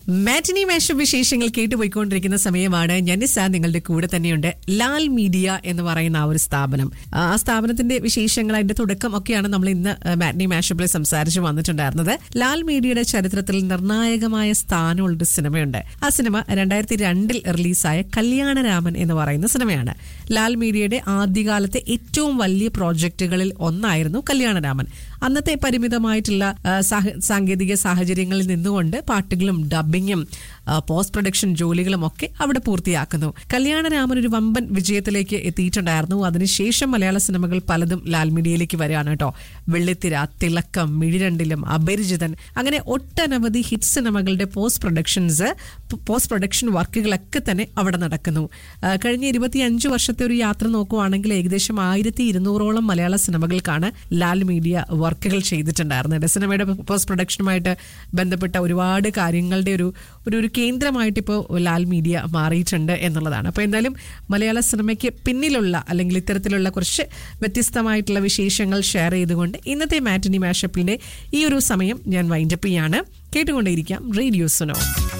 മാറ്റിനി മാഷ് വിശേഷങ്ങൾ കേട്ടുപോയിക്കൊണ്ടിരിക്കുന്ന സമയമാണ് ഞനിസ നിങ്ങളുടെ കൂടെ തന്നെയുണ്ട് ലാൽ മീഡിയ എന്ന് പറയുന്ന ആ ഒരു സ്ഥാപനം ആ സ്ഥാപനത്തിന്റെ വിശേഷങ്ങൾ അതിന്റെ തുടക്കം ഒക്കെയാണ് നമ്മൾ ഇന്ന് മാറ്റിനി മാഷപ്പിൽ സംസാരിച്ച് വന്നിട്ടുണ്ടായിരുന്നത് ലാൽ മീഡിയയുടെ ചരിത്രത്തിൽ നിർണായകമായ സ്ഥാനമുള്ള ഒരു സിനിമയുണ്ട് ആ സിനിമ രണ്ടായിരത്തി രണ്ടിൽ റിലീസായ കല്യാണരാമൻ എന്ന് പറയുന്ന സിനിമയാണ് ലാൽ മീഡിയയുടെ ആദ്യകാലത്തെ ഏറ്റവും വലിയ പ്രോജക്റ്റുകളിൽ ഒന്നായിരുന്നു കല്യാണരാമൻ അന്നത്തെ പരിമിതമായിട്ടുള്ള ആ, സാഹ- സാങ്കേതിക സാഹചര്യങ്ങളിൽ നിന്നുകൊണ്ട് പാട്ടുകളും ഡബിങ്ങും പോസ്റ്റ് പ്രൊഡക്ഷൻ ജോലികളും ഒക്കെ അവിടെ പൂർത്തിയാക്കുന്നു കല്യാണരാമൻ ഒരു വമ്പൻ വിജയത്തിലേക്ക് എത്തിയിട്ടുണ്ടായിരുന്നു അതിനുശേഷം മലയാള സിനിമകൾ പലതും ലാൽ മീഡിയയിലേക്ക് വരികയാണ് കേട്ടോ വെള്ളിത്തിര തിളക്കം മിഴിരണ്ടിലും അപരിചിതൻ അങ്ങനെ ഒട്ടനവധി ഹിറ്റ് സിനിമകളുടെ പോസ്റ്റ് പ്രൊഡക്ഷൻസ് പോസ്റ്റ് പ്രൊഡക്ഷൻ വർക്കുകളൊക്കെ തന്നെ അവിടെ നടക്കുന്നു ആ, കഴിഞ്ഞ ഇരുപത്തിയഞ്ച് വർഷത്തെ ഒരു യാത്ര നോക്കുവാണെങ്കിൽ ഏകദേശം ആയിരത്തി ഇരുന്നൂറോളം മലയാള സിനിമകൾക്കാണ് ലാൽ മീഡിയ വർക്കുകൾ ചെയ്തിട്ടുണ്ടായിരുന്നത് സിനിമയുടെ പോസ്റ്റ് പ്രൊഡക്ഷനുമായിട്ട് ബന്ധപ്പെട്ട ഒരുപാട് കാര്യങ്ങളുടെ ഒരു ഒരു ഒരു കേന്ദ്രമായിട്ട് ഇപ്പോൾ ലാൽ മീഡിയ മാറിയിട്ടുണ്ട് എന്നുള്ളതാണ് അപ്പോൾ എന്തായാലും മലയാള സിനിമയ്ക്ക് പിന്നിലുള്ള അല്ലെങ്കിൽ ഇത്തരത്തിലുള്ള കുറച്ച് വ്യത്യസ്തമായിട്ടുള്ള വിശേഷങ്ങൾ ഷെയർ ചെയ്തുകൊണ്ട് ഇന്നത്തെ മാറ്റിനി മാഷപ്പിന്റെ ഈ ഒരു സമയം ഞാൻ വൈൻഡപ്പ് ചെയ്യാണ് കേട്ടുകൊണ്ടേയിരിക്കാം റേഡിയോ സുനോ